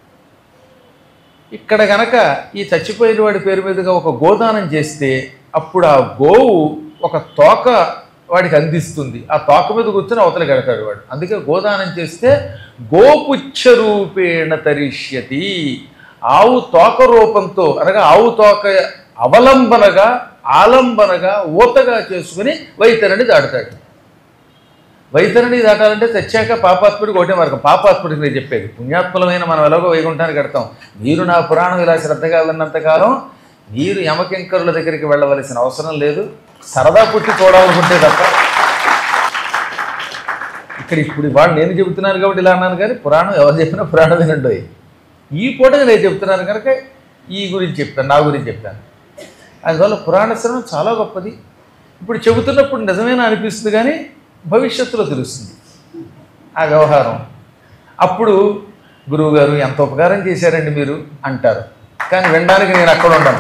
ఇక్కడ గనక ఈ చచ్చిపోయిన వాడి పేరు మీదుగా ఒక గోదానం చేస్తే అప్పుడు ఆ గోవు ఒక తోక వాడికి అందిస్తుంది ఆ తోక మీద కూర్చొని అవతల గడతాడు వాడు అందుకే గోదానం చేస్తే గోపుచ్చ రూపేణ తరిష్యతి ఆవు తోక రూపంతో అనగా ఆవు తోక అవలంబనగా ఆలంబనగా ఊతగా చేసుకుని వైతరిని దాటుతాడు వైతరిని దాటాలంటే తెచ్చాక పాపాత్ముడికి ఒకటే మార్గం పాపాత్ముడికి నేను చెప్పేది పుణ్యాత్ములమైన మనం ఎలాగో వైకుంఠానికి కడతాం మీరు నా పురాణం ఇలా శ్రద్ధగా విన్నంతకాలం మీరు యమకింకరుల దగ్గరికి వెళ్ళవలసిన అవసరం లేదు సరదా పుట్టి చూడాలనుకుంటే తప్ప ఇక్కడ ఇప్పుడు వాళ్ళు నేను చెబుతున్నాను కాబట్టి ఇలా అన్నాను కానీ పురాణం ఎవరు చెప్పినా పురాణం వినండి ఈ పూటగా నేను చెప్తున్నాను కనుక ఈ గురించి చెప్తాను నా గురించి చెప్తాను అందువల్ల పురాణ శ్రవణం చాలా గొప్పది ఇప్పుడు చెబుతున్నప్పుడు నిజమేనా అనిపిస్తుంది కానీ భవిష్యత్తులో తెలుస్తుంది ఆ వ్యవహారం అప్పుడు గురువుగారు ఎంత ఉపకారం చేశారండి మీరు అంటారు కానీ వినడానికి నేను అక్కడ ఉండను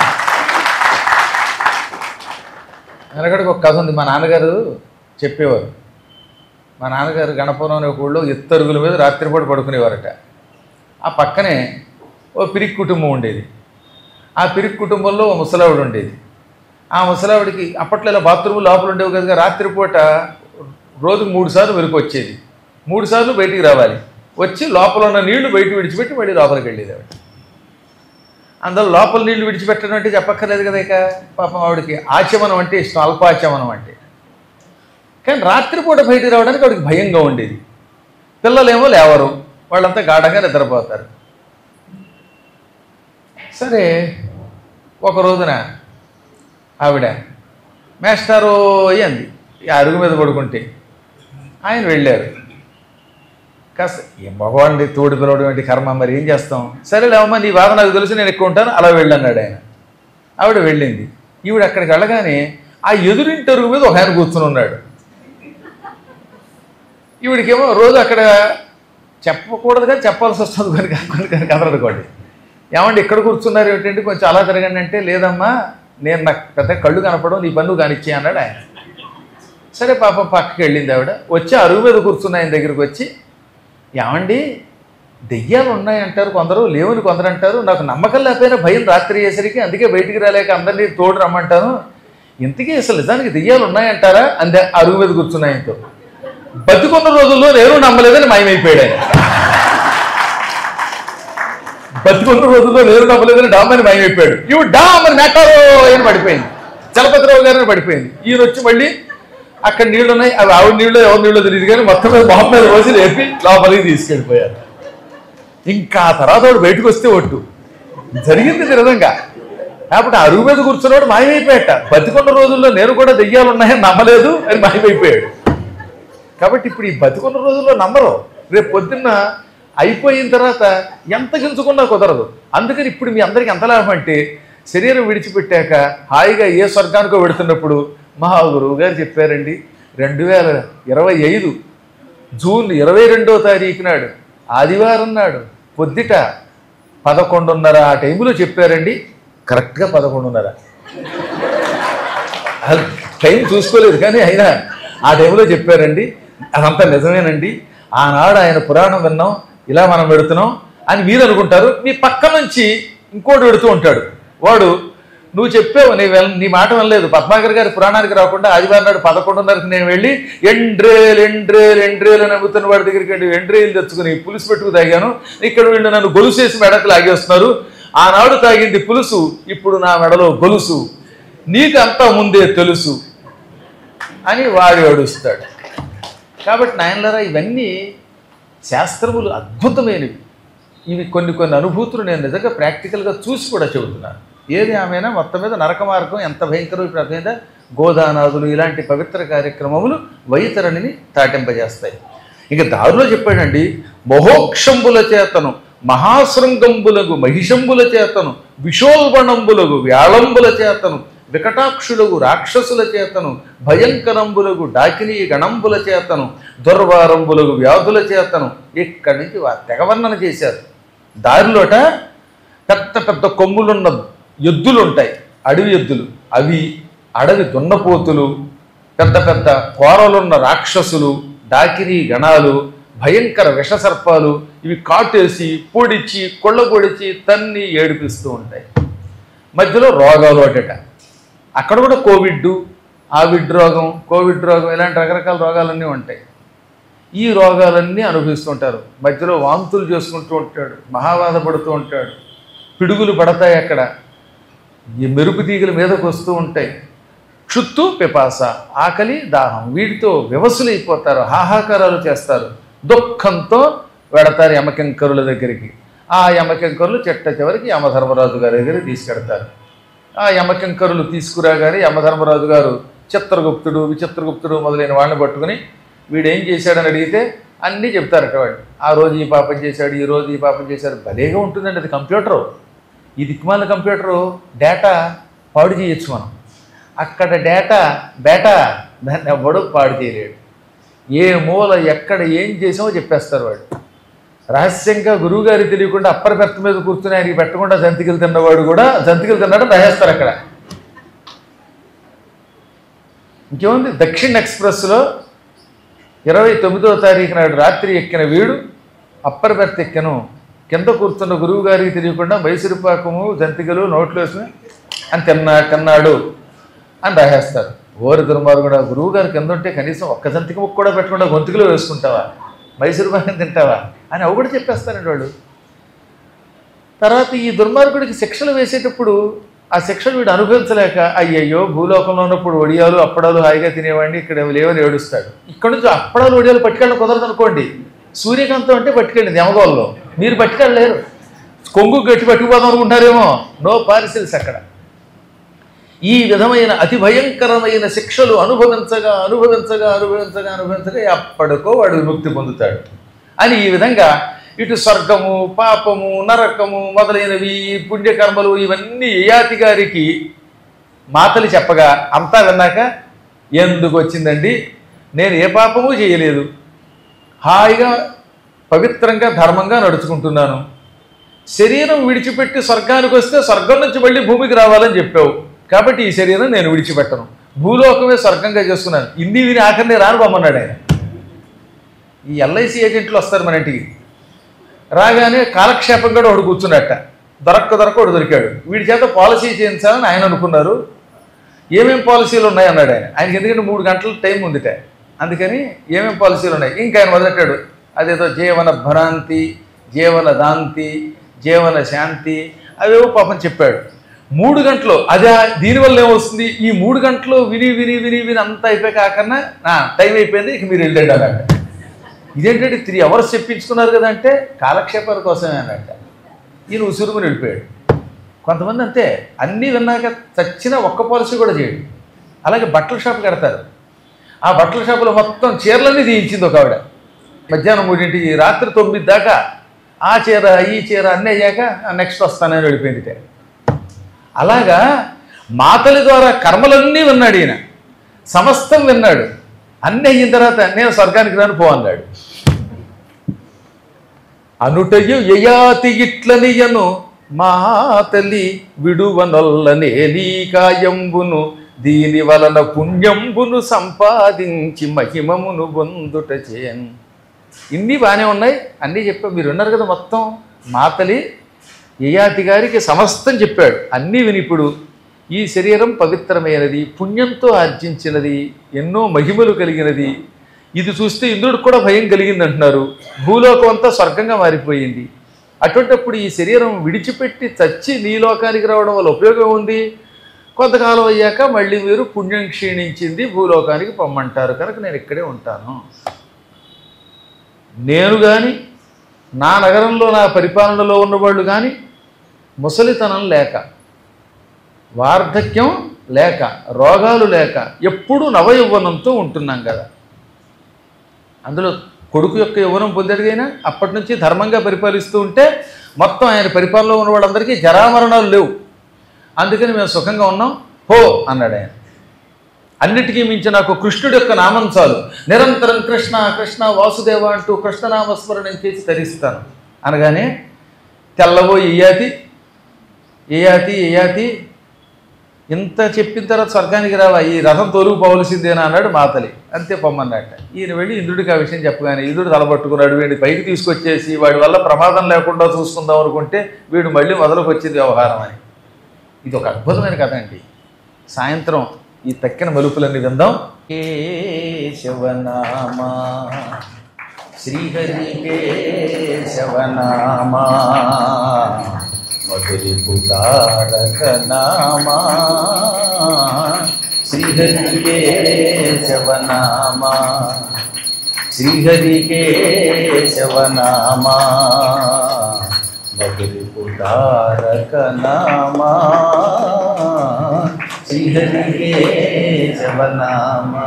వెనకడికి ఒక కథ ఉంది మా నాన్నగారు చెప్పేవారు మా నాన్నగారు గణపురం అనే ఒక ఊళ్ళో ఎత్తరుగుల మీద రాత్రిపూట పడుకునేవారట ఆ పక్కనే ఓ పిరికి కుటుంబం ఉండేది ఆ పిరికి కుటుంబంలో ఓ ముసలావిడ ఉండేది ఆ ముసలావిడికి అప్పట్లో ఇలా బాత్రూమ్ లోపల ఉండేవి కదా రాత్రిపూట రోజుకు మూడు సార్లు వెలుగు వచ్చేది మూడు సార్లు బయటికి రావాలి వచ్చి లోపల ఉన్న నీళ్లు బయట విడిచిపెట్టి మళ్ళీ లోపలికి వెళ్ళేది ఆవిడ అందులో లోపల నీళ్లు విడిచిపెట్టడం అంటే చెప్పక్కర్లేదు కదా ఇక పాపం ఆవిడకి ఆచమనం అంటే ఇష్టం అల్పాచమనం అంటే కానీ రాత్రిపూట బయటికి రావడానికి ఆవిడకి భయంగా ఉండేది పిల్లలేమో లేవరు వాళ్ళంతా గాఢంగా నిద్రపోతారు సరే ఒక రోజున ఆవిడ మేస్టారో అంది ఈ అరుగు మీద పడుకుంటే ఆయన వెళ్ళారు కాస్త ఏ మగవాడిని తోడు పిలవడం ఏంటి కర్మ మరి ఏం చేస్తాం సరే లేవమ్మా నీ బాధ నాకు తెలుసు నేను ఎక్కువ ఉంటాను అలా వెళ్ళన్నాడు ఆయన ఆవిడ వెళ్ళింది ఈవిడ అక్కడికి వెళ్ళగానే ఆ ఎదురింటి అరుగు మీద ఒక ఆయన కూర్చుని ఉన్నాడు ఈవిడికేమో రోజు అక్కడ చెప్పకూడదు కానీ చెప్పాల్సి వస్తుంది కొన్ని కొన్ని కొన్ని కదలడుకోండి ఏమండి ఇక్కడ కూర్చున్నారు ఏమిటంటే కొంచెం అలా తిరగండి అంటే లేదమ్మా నేను నాకు పెద్ద కళ్ళు కనపడం నీ పన్ను కానిచ్చే అన్నాడు ఆయన సరే పాపం పక్కకి వెళ్ళింది ఆవిడ వచ్చి అరుగు మీద కూర్చున్న ఆయన దగ్గరికి వచ్చి ఏమండి దెయ్యాలు ఉన్నాయంటారు కొందరు లేవని కొందరు అంటారు నాకు నమ్మకం లేకపోయినా భయం రాత్రి అయ్యేసరికి అందుకే బయటికి రాలేక అందరినీ తోడు రమ్మంటాను ఇంతకీ అసలు నిజానికి దెయ్యాలు ఉన్నాయంటారా అందే అరుగు మీద కూర్చున్న ఆయనతో బతికున్న రోజుల్లో నేను నమ్మలేదని మాయమైపోయాడు ఆయన బతికున్న రోజుల్లో నేను నమ్మలేదని డామని మాయమైపోయాడు ఇవి డామని నెట్టారో అని పడిపోయింది చలపతిరావు గారిని పడిపోయింది ఈయన వచ్చి మళ్ళీ అక్కడ నీళ్లు ఉన్నాయి అవి ఆవిడ నీళ్ళు ఎవరి నీళ్ళు తెలియదు కానీ మొత్తం మీద మొహం మీద పోసి లేపి లోపలికి తీసుకెళ్ళిపోయారు ఇంకా ఆ తర్వాత వాడు బయటకు వస్తే ఒట్టు జరిగింది ఇది విధంగా కాబట్టి ఆ అరుగు మీద కూర్చున్నాడు మాయమైపోయాట బతికొన్న రోజుల్లో నేను కూడా దెయ్యాలు ఉన్నాయని నమ్మలేదు అని మాయమైపోయాడు కాబట్టి ఇప్పుడు ఈ బతికున్న రోజుల్లో నమ్మరు రేపు పొద్దున్న అయిపోయిన తర్వాత ఎంత గించుకున్నా కుదరదు అందుకని ఇప్పుడు మీ అందరికి ఎంత లాభం అంటే శరీరం విడిచిపెట్టాక హాయిగా ఏ స్వర్గానికో వెడుతున్నప్పుడు మా గురువు గారు చెప్పారండి రెండు వేల ఇరవై ఐదు జూన్ ఇరవై రెండో తారీఖు నాడు ఆదివారం నాడు పొద్దుట పదకొండున్నర ఆ టైంలో చెప్పారండి కరెక్ట్గా పదకొండున్నర అది టైం చూసుకోలేదు కానీ అయినా ఆ టైంలో చెప్పారండి అదంతా నిజమేనండి ఆనాడు ఆయన పురాణం విన్నాం ఇలా మనం పెడుతున్నాం అని మీరు అనుకుంటారు మీ పక్క నుంచి ఇంకోటి పెడుతూ ఉంటాడు వాడు నువ్వు చెప్పావు నీ వెల్ నీ మాట వినలేదు పద్మాకర్ గారి పురాణానికి రాకుండా ఆదివారం నాడు పదకొండున్నరకు నేను వెళ్ళి ఎండ్రేల్ ఎండ్రేల్ ఎండ్రేల్ అని అమ్ముతున్న వాడి దగ్గరికి వెళ్ళి ఎండ్రేలు తెచ్చుకుని పులుసు పెట్టుకు తాగాను ఇక్కడ వీళ్ళు నన్ను గొలుసేసి మెడకు లాగేస్తున్నారు ఆనాడు తాగింది పులుసు ఇప్పుడు నా మెడలో గొలుసు నీకు అంతా ముందే తెలుసు అని వాడు ఏడుస్తాడు కాబట్టి నాయనలారా ఇవన్నీ శాస్త్రములు అద్భుతమైనవి ఇవి కొన్ని కొన్ని అనుభూతులు నేను నిజంగా ప్రాక్టికల్గా చూసి కూడా చెబుతున్నాను ఏది ఆమెనా మొత్తం మీద నరక మార్గం ఎంత భయంకరం ఇప్పుడు అర్థం మీద గోదానాదులు ఇలాంటి పవిత్ర కార్యక్రమములు వైతరణిని తాటింపజేస్తాయి ఇక దారిలో చెప్పాడండి మహోక్షంబుల చేతను మహాశృంగంబులకు మహిషంబుల చేతను విషోల్బణంబులకు వ్యాళంబుల చేతను వికటాక్షులకు రాక్షసుల చేతను భయంకరంబులకు డాకినీ గణంబుల చేతను దుర్వారంబులకు వ్యాధుల చేతను ఇక్కడి నుంచి వా- తెగవర్ణన చేశారు దారిలోట పెద్ద పెద్ద కొమ్ములున్న ఎద్దులు ఉంటాయి అడవి ఎద్దులు అవి అడవి దున్నపోతులు పెద్ద పెద్ద కోరలున్న రాక్షసులు డాకినీ గణాలు భయంకర విషసర్పాలు ఇవి కాటేసి పొడిచి కొళ్ళగొడిచి తన్ని ఏడిపిస్తూ ఉంటాయి మధ్యలో రోగాలు అటట అక్కడ కూడా కోవిడ్ ఆవిడ్ రోగం కోవిడ్ రోగం ఇలాంటి రకరకాల రోగాలన్నీ ఉంటాయి ఈ రోగాలన్నీ అనుభవిస్తుంటారు మధ్యలో వాంతులు చేసుకుంటూ ఉంటాడు మహాబాధపడుతూ ఉంటాడు పిడుగులు పడతాయి అక్కడ ఈ మెరుపు తీగల మీదకు వస్తూ ఉంటాయి క్షుత్తు పిపాస ఆకలి దాహం వీటితో వివసులైపోతారు హాహాకారాలు చేస్తారు దుఃఖంతో వెడతారు యమకింకరుల దగ్గరికి ఆ యమకింకరులు చెట్ట చివరికి యమధర్మరాజు గారి దగ్గరికి తీసుకెడతారు ఆ యమకింకరులు తీసుకురాగానే యమధర్మరాజు గారు చిత్రగుప్తుడు విచిత్రగుప్తుడు మొదలైన వాళ్ళని పట్టుకుని వీడేం చేశాడని అడిగితే అన్నీ చెప్తారట వాడు ఆ రోజు ఈ పాపం చేశాడు ఈ రోజు ఈ పాపం చేశాడు భలేగా ఉంటుందండి అది కంప్యూటరు ఈ దిక్కుమాల కంప్యూటరు డేటా పాడు చేయొచ్చు మనం అక్కడ డేటా బేటా దాన్ని ఎవ్వడూ పాడు చేయలేడు ఏ మూల ఎక్కడ ఏం చేసామో చెప్పేస్తారు వాడు రహస్యంగా గురువుగారికి తెలియకుండా అప్పర్ బెర్త్ మీద కూర్చుని ఆయనకి పెట్టకుండా జంతికలు తిన్నవాడు కూడా జంతికలు తిన్నాడు రాసేస్తారు అక్కడ ఇంకేముంది దక్షిణ ఎక్స్ప్రెస్లో ఇరవై తొమ్మిదో తారీఖు నాడు రాత్రి ఎక్కిన వీడు అప్పర్ బెర్త్ ఎక్కెను కింద కూర్చున్న గురువు గారికి తెలియకుండా మైసూరు పాకము జంతికలు నోట్లు వేసుకుని అని తిన్నా తిన్నాడు అని రాసేస్తారు ఓరి దుర్మార్గుడు గురువు గారు కింద ఉంటే కనీసం ఒక్క జంతిక ముక్క కూడా పెట్టకుండా గొంతుకులో వేసుకుంటావా మైసూరు పాకం తింటావా అని అవి కూడా చెప్పేస్తారండి వాడు తర్వాత ఈ దుర్మార్గుడికి శిక్షలు వేసేటప్పుడు ఆ శిక్షలు వీడు అనుభవించలేక అయ్యయ్యో భూలోకంలో ఉన్నప్పుడు వడియాలు అప్పడాలు హాయిగా తినేవాడిని ఇక్కడ ఏమి లేవని ఏడుస్తాడు ఇక్కడ నుంచి అప్పడాలు వడియాలు పట్టుకెళ్ళ కుదరదు అనుకోండి సూర్యకాంతం అంటే పట్టుకెళ్ళింది యమగోల్లో మీరు పట్టుకెళ్ళలేరు కొంగు గట్టి పట్టుకుపోదాం అనుకుంటారేమో నో పార్సిల్స్ అక్కడ ఈ విధమైన అతి భయంకరమైన శిక్షలు అనుభవించగా అనుభవించగా అనుభవించగా అనుభవించగా అప్పటికో వాడు విముక్తి పొందుతాడు అని ఈ విధంగా ఇటు స్వర్గము పాపము నరకము మొదలైనవి ఈ పుణ్యకర్మలు ఇవన్నీ యయాతి గారికి మాతలు చెప్పగా అంతా విన్నాక ఎందుకు వచ్చిందండి నేను ఏ పాపము చేయలేదు హాయిగా పవిత్రంగా ధర్మంగా నడుచుకుంటున్నాను శరీరం విడిచిపెట్టి స్వర్గానికి వస్తే స్వర్గం నుంచి మళ్ళీ భూమికి రావాలని చెప్పావు కాబట్టి ఈ శరీరం నేను విడిచిపెట్టను భూలోకమే స్వర్గంగా చేసుకున్నాను ఇన్ని విని ఆఖరిని రాను పొమ్మన్నాడు ఆయన ఈ ఎల్ఐసి ఏజెంట్లు వస్తారు మన ఇంటికి రాగానే కాలక్షేపం కూడా ఒకడు కూర్చున్నట్ట దొరక్క దొరక్క ఒకడు దొరికాడు వీడి చేత పాలసీ చేయించాలని ఆయన అనుకున్నారు ఏమేం పాలసీలు ఉన్నాయి అన్నాడు ఆయన ఆయనకి ఎందుకంటే మూడు గంటల టైం ఉందిట అందుకని ఏమేం పాలసీలు ఉన్నాయి ఇంకా ఆయన మొదలెట్టాడు అదేదో జీవన భ్రాంతి జీవన దాంతి జీవన శాంతి అవేవో పాపం చెప్పాడు మూడు గంటలు అదే దీనివల్ల ఏమొస్తుంది ఈ మూడు గంటలు విని విని విని విని అంతా అయిపోయాక ఆకన్నా "నా, టైం అయిపోయింది ఇక మీరు వెళ్ళండి అన్నట్ట ఇదేంటంటే త్రీ అవర్స్ చెప్పించుకున్నారు కదా అంటే కాలక్షేపాల కోసమే అన్నట్ట ఈయన ఉసురుకుని వెళ్ళిపోయాడు కొంతమంది అంతే అన్నీ విన్నాక చచ్చిన ఒక్క పాలసీ కూడా చేయడు అలాగే బట్టల షాప్ కడతారు ఆ బట్టల షాపులో మొత్తం చీరలన్నీ తీయించింది ఒక ఆవిడ మధ్యాహ్నం మూడింటికి రాత్రి తొమ్మిది దాకా ఆ చీర ఈ చీర అన్నీ అయ్యాక నెక్స్ట్ వస్తానని వెళ్ళిపోయింది అలాగా మాతలి ద్వారా కర్మలన్నీ విన్నాడు ఈయన సమస్తం విన్నాడు అన్నీ అయిన తర్వాత నేను స్వర్గానికి రాను పో అన్నాడు అనుటయు యయాతి ఇట్లనియను మాతలి విడువనొల్లనే కాయంబును దీని వలన పుణ్యంబును సంపాదించి మహిమమును పొందుట చేయను ఇన్ని బాగానే ఉన్నాయి అన్నీ చెప్పా మీరు ఉన్నారు కదా మొత్తం మాతలి యయాతి గారికి సమస్తం చెప్పాడు అన్నీ విని ఇప్పుడు ఈ శరీరం పవిత్రమైనది పుణ్యంతో ఆర్జించినది ఎన్నో మహిమలు కలిగినది ఇది చూస్తే ఇంద్రుడికి కూడా భయం కలిగింది అంటున్నారు భూలోకం అంతా స్వర్గంగా మారిపోయింది అటువంటిప్పుడు ఈ శరీరం విడిచిపెట్టి చచ్చి నీ లోకానికి రావడం వల్ల ఉపయోగం ఉంది కొంతకాలం అయ్యాక మళ్ళీ మీరు పుణ్యం క్షీణించింది భూలోకానికి పొమ్మంటారు కనుక నేను ఇక్కడే ఉంటాను నేను కానీ నా నగరంలో నా పరిపాలనలో ఉన్నవాళ్ళు కానీ ముసలితనం లేక వార్ధక్యం లేక రోగాలు లేక ఎప్పుడూ నవయౌవనంతో ఉంటున్నాం కదా అందులో కొడుకు యొక్క యవ్వనం పొందేడుగైనా అప్పటి నుంచి ధర్మంగా పరిపాలిస్తూ ఉంటే మొత్తం ఆయన పరిపాలనలో ఉన్న వాళ్ళందరికీ జరామరణాలు లేవు అందుకని మేము సుఖంగా ఉన్నాం హో అన్నాడు ఆయన అన్నిటికీ మించి నాకు కృష్ణుడి యొక్క నామం చాలు నిరంతరం కృష్ణ కృష్ణ వాసుదేవ అంటూ కృష్ణనామస్మరణం చేసి తరిస్తాను అనగానే తెల్లబోయి ఇయాతి ఏయాతి ఏయాతి ఇంత చెప్పిన తర్వాత స్వర్గానికి రావా ఈ రథం తోలుకు పోవలసిందేనా అన్నాడు మాతలి అంతే పొమ్మన్నట్ట ఈయన వెళ్ళి ఇంద్రుడికి ఆ విషయం చెప్పగానే ఇంద్రుడు తలపట్టుకున్నాడు వీడిని పైకి తీసుకొచ్చేసి వాడి వల్ల ప్రమాదం లేకుండా చూసుకుందాం అనుకుంటే వీడు మళ్ళీ మొదలుకు వచ్చింది వ్యవహారం అని ఇది ఒక అద్భుతమైన కథ అండి సాయంత్రం ఈ తక్కిన మలుపులన్నీ విందాం కేశవనామా శ్రీహరి కేశవనామా మధురి పుతారక నామా శ్రీహరి కేశవనామా శ్రీహరి కేశవనామా మధురి పుతారక నామా శ్రీహరి కేశవనామా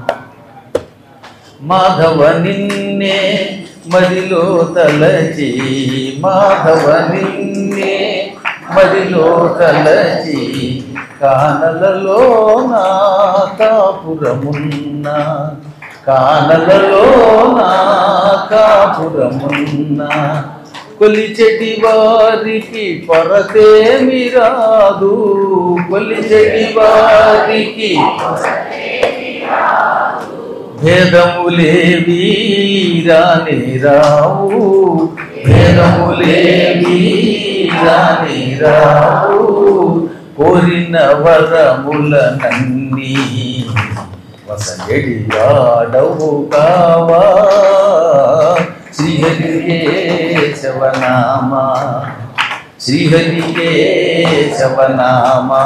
మాధవ నిన్నే మదిలో తలచి మాధవ నిన్నే మదిలో తలచి కానలలో నా కాపురమున్న కానలలో నా కాపురమున్న కొలిచెటి వారికి కొరతేమి రాదు కొలిచెటి వారికి భేదములేవి రాని రావు భేదములేవి రాని రావు కోరిన వరములనన్నీ వసగడి ఆడవు కావా శ్రీహరి కేశవనామా శ్రీహరి కేశవనామా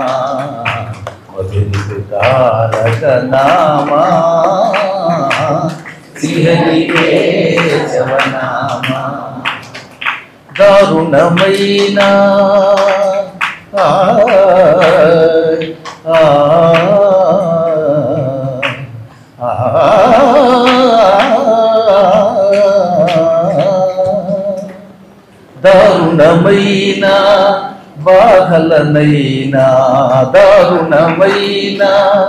మధురి తారక నామా శ్రీహరి కేశవనామా దారుణమైన ఆ, ఆ, ఆ, దారుణమైన బాధలనైనా దారుణమైన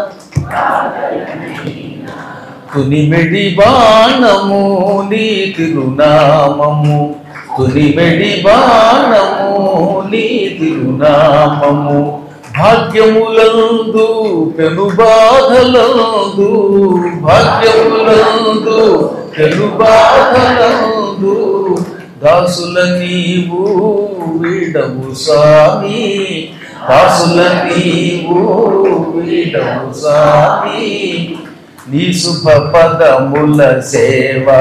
తునిమెడి బాణము నీ తిరునామము తునిమెడి బాణము నీ తిరునామము భాగ్యములందు పెను బాధలందు భాగ్యములందు పెను బాధలందు దాసుల నీవు వీడవు స్వామి దాసుల నీవు వీడవు స్వామి నీ శుభ పదముల సేవా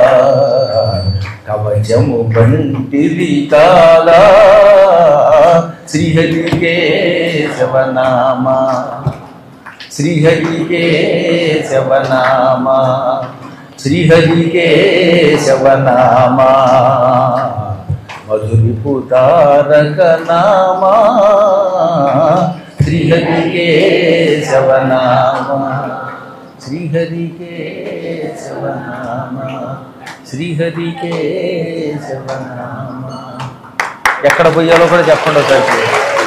కవచము వంటిది కాలా శ్రీహరి కేశవనామా శ్రీహరి కేశవనామా శ్రీహరి కేశవనామా మధురిపు తారక నామా శ్రీహరికేశవనామా శ్రీహరికేశవనామా శ్రీహరికేశవనామా ఎక్కడ పోయాలో కూడా చెప్పండి ఒకసారి